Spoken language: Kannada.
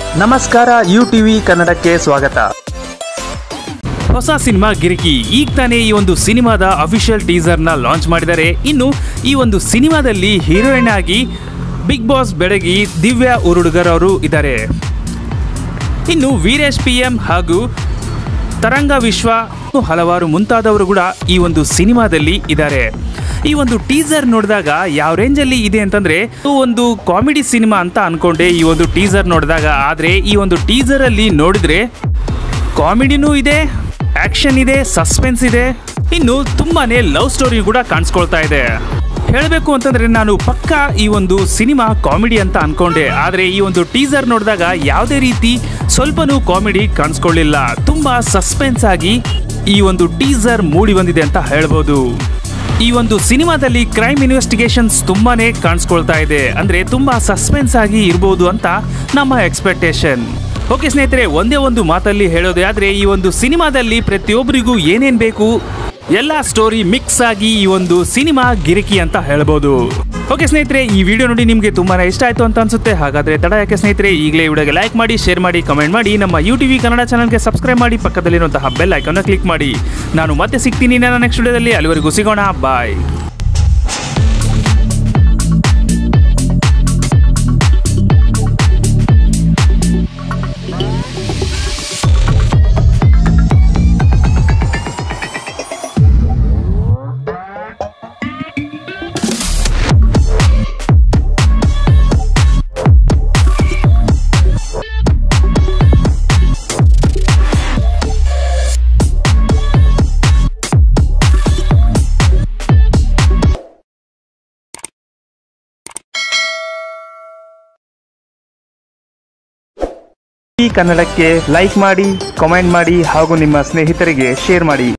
ನಮಸ್ಕಾರ ಯು ಟಿವಿ ಕನ್ನಡಕ್ಕೆ ಸ್ವಾಗತ ಹೊಸ ಸಿನಿಮಾ ಗಿರಿಕಿ ಈಗ ತಾನೇ ಈ ಒಂದು ಸಿನಿಮಾದ ಅಫಿಷಿಯಲ್ ಟೀಸರ್ನ ಲಾಂಚ್ ಮಾಡಿದ್ದಾರೆ ಇನ್ನು ಈ ಒಂದು ಸಿನಿಮಾದಲ್ಲಿ ಹೀರೋಯಿನ್ ಆಗಿ ಬಿಗ್ ಬಾಸ್ ಬೆಡಗಿ ದಿವ್ಯಾ ಉರುಡುಗರ್ ಅವರು ಇದ್ದಾರೆ ಇನ್ನು ವೀರೇಶ್ ಪಿ ಎಂ ಹಾಗೂ ತರಂಗ ವಿಶ್ವ ಮತ್ತು ಹಲವಾರು ಮುಂತಾದವರು ಕೂಡ ಈ ಒಂದು ಸಿನಿಮಾದಲ್ಲಿ ಇದ್ದಾರೆ ಈ ಒಂದು ಟೀಸರ್ ನೋಡಿದಾಗ ಯಾವ ರೇಂಜಲ್ಲಿ ಇದೆ ಅಂತಂದ್ರೆ ಇದು ಒಂದು ಕಾಮಿಡಿ ಸಿನಿಮಾ ಅಂತ ಅನ್ಕೊಂಡೆ ಈ ಒಂದು ಟೀಸರ್ ನೋಡಿದಾಗ ಆದರೆ ಈ ಒಂದು ಟೀಸರಲ್ಲಿ ನೋಡಿದ್ರೆ ಕಾಮಿಡಿನೂ ಇದೆ ಆಕ್ಷನ್ ಇದೆ ಸಸ್ಪೆನ್ಸ್ ಇದೆ ಇನ್ನು ತುಂಬಾನೇ ಲವ್ ಸ್ಟೋರಿ ಕೂಡ ಕಾಣಿಸ್ಕೊಳ್ತಾ ಇದೆ ಹೇಳಬೇಕು ಅಂತಂದ್ರೆ ನಾನು ಪಕ್ಕ ಈ ಒಂದು ಸಿನಿಮಾ ಕಾಮಿಡಿ ಅಂತ ಅನ್ಕೊಂಡೆ ಆದರೆ ಈ ಒಂದು ಟೀಸರ್ ನೋಡಿದಾಗ ಯಾವುದೇ ರೀತಿ ಸ್ವಲ್ಪನೂ ಕಾಮಿಡಿ ಕಾಣಿಸ್ಕೊಳ್ಳಿಲ್ಲ ತುಂಬಾ ಸಸ್ಪೆನ್ಸ್ ಆಗಿ ಈ ಒಂದು ಟೀಸರ್ ಮೂಡಿ ಬಂದಿದೆ ಅಂತ ಹೇಳ್ಬೋದು ಈ ಒಂದು ಸಿನಿಮಾದಲ್ಲಿ ಕ್ರೈಮ್ ಇನ್ವೆಸ್ಟಿಗೇಷನ್ಸ್ ತುಂಬಾನೇ ಕಾಣಿಸ್ಕೊಳ್ತಾ ಇದೆ ಅಂದ್ರೆ ತುಂಬಾ ಸಸ್ಪೆನ್ಸ್ ಆಗಿ ಇರ್ಬೋದು ಅಂತ ನಮ್ಮ ಎಕ್ಸ್ಪೆಕ್ಟೇಷನ್ ಓಕೆ ಸ್ನೇಹಿತರೆ ಒಂದೇ ಒಂದು ಮಾತಲ್ಲಿ ಹೇಳೋದೇ ಆದ್ರೆ ಈ ಒಂದು ಸಿನಿಮಾದಲ್ಲಿ ಪ್ರತಿಯೊಬ್ಬರಿಗೂ ಏನೇನ್ ಬೇಕು ಎಲ್ಲ ಸ್ಟೋರಿ ಮಿಕ್ಸ್ ಆಗಿ ಈ ಒಂದು ಸಿನಿಮಾ ಗಿರಿಕಿ ಅಂತ ಹೇಳ್ಬೋದು ಓಕೆ ಸ್ನೇಹಿತರೆ ಈ ವಿಡಿಯೋ ನೋಡಿ ನಿಮಗೆ ತುಂಬಾನೇ ಇಷ್ಟ ಆಯ್ತು ಅಂತ ಅನ್ಸುತ್ತೆ ಹಾಗಾದ್ರೆ ತಡ ಯಾಕೆ ಸ್ನೇಹಿತರೆ ಈಗಲೇ ವಿಡಿಯೋಗೆ ಲೈಕ್ ಮಾಡಿ ಶೇರ್ ಮಾಡಿ ಕಮೆಂಟ್ ಮಾಡಿ ನಮ್ಮ ಯು ಟಿವಿ ಕನ್ನಡ ಚಾನಲ್ಗೆ ಸಬ್ಸ್ಕ್ರೈಬ್ ಮಾಡಿ ಪಕ್ಕದಲ್ಲಿರುವಂತಹ ಬೆಲ್ ಐಕನ್ನ ಕ್ಲಿಕ್ ಮಾಡಿ ನಾನು ಮತ್ತೆ ಸಿಗ್ತೀನಿ ನನ್ನ ನೆಕ್ಸ್ಟ್ ವಿಡಿಯೋದಲ್ಲಿ ಅಲ್ಲಿವರೆಗೂ ಸಿಗೋಣ ಬಾಯ್ ಈ ಕನ್ನಡಕ್ಕೆ ಲೈಕ್ ಮಾಡಿ ಕಾಮೆಂಟ್ ಮಾಡಿ ಹಾಗೂ ನಿಮ್ಮ ಸ್ನೇಹಿತರಿಗೆ ಶೇರ್ ಮಾಡಿ